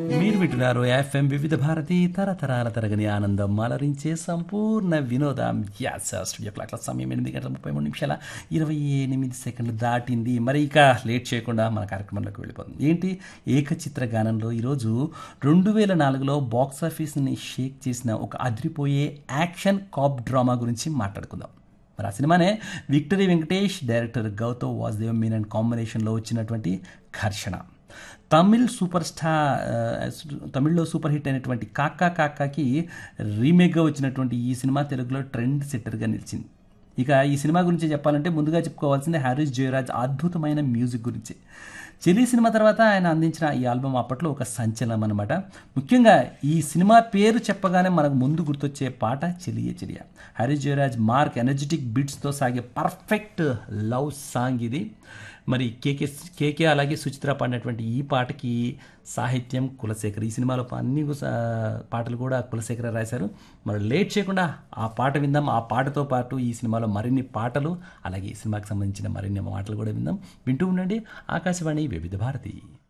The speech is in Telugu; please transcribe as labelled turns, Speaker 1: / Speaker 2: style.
Speaker 1: మీరు వింటున్నారు ఎఫ్ఎం వివిధ భారతి తరతరాల తరగని ఆనందం అలరించే సంపూర్ణ వినోదం యాస్ స్టూడియో క్లాక్ల సమయం ఎనిమిది గంటల ముప్పై మూడు నిమిషాల ఇరవై ఎనిమిది సెకండ్లు దాటింది మరి ఇక లేట్ చేయకుండా మన కార్యక్రమంలోకి వెళ్ళిపోతుంది ఏంటి ఏకచిత్ర గానంలో ఈరోజు రెండు వేల నాలుగులో బాక్స్ ఆఫీస్ని షేక్ చేసిన ఒక అదిరిపోయే యాక్షన్ కాప్ డ్రామా గురించి మాట్లాడుకుందాం మరి ఆ సినిమానే విక్టరీ వెంకటేష్ డైరెక్టర్ గౌతమ్ వాసుదేవ్ మీనన్ కాంబినేషన్లో వచ్చినటువంటి ఘర్షణ తమిళ్ సూపర్ స్టార్ ఆ, తమిళ్లో సూపర్ హిట్ అయినటువంటి కాకా కాకాకి రీమేక్గా వచ్చినటువంటి ఈ సినిమా తెలుగులో ట్రెండ్ సెట్టర్గా నిలిచింది ఇక ఈ సినిమా గురించి చెప్పాలంటే ముందుగా చెప్పుకోవాల్సింది హారిస్ జయరాజ్ అద్భుతమైన మ్యూజిక్ గురించి చెలి సినిమా తర్వాత ఆయన అందించిన ఈ ఆల్బమ్ అప్పట్లో ఒక సంచలనం అనమాట ముఖ్యంగా ఈ సినిమా పేరు చెప్పగానే మనకు ముందు గుర్తొచ్చే పాట చెలియ చెలియ హరీష్ జయరాజ్ మార్క్ ఎనర్జెటిక్ బీట్స్తో సాగే పర్ఫెక్ట్ లవ్ సాంగ్ ఇది మరి కేకే కేకే అలాగే సుచిత్ర పాడినటువంటి ఈ పాటకి సాహిత్యం కులశేఖర్ ఈ సినిమాలో అన్ని గు- పాటలు కూడా కులశేఖర రాశారు మరి లేట్ చేయకుండా ఆ పాట విందాం ఆ పాటతో పాటు ఈ సినిమాలో మరిన్ని పాటలు అలాగే ఈ సినిమాకి సంబంధించిన మరిన్ని మాటలు కూడా విందాం వింటూ ఉండండి ఆకాశవాణి వివిధ భారతి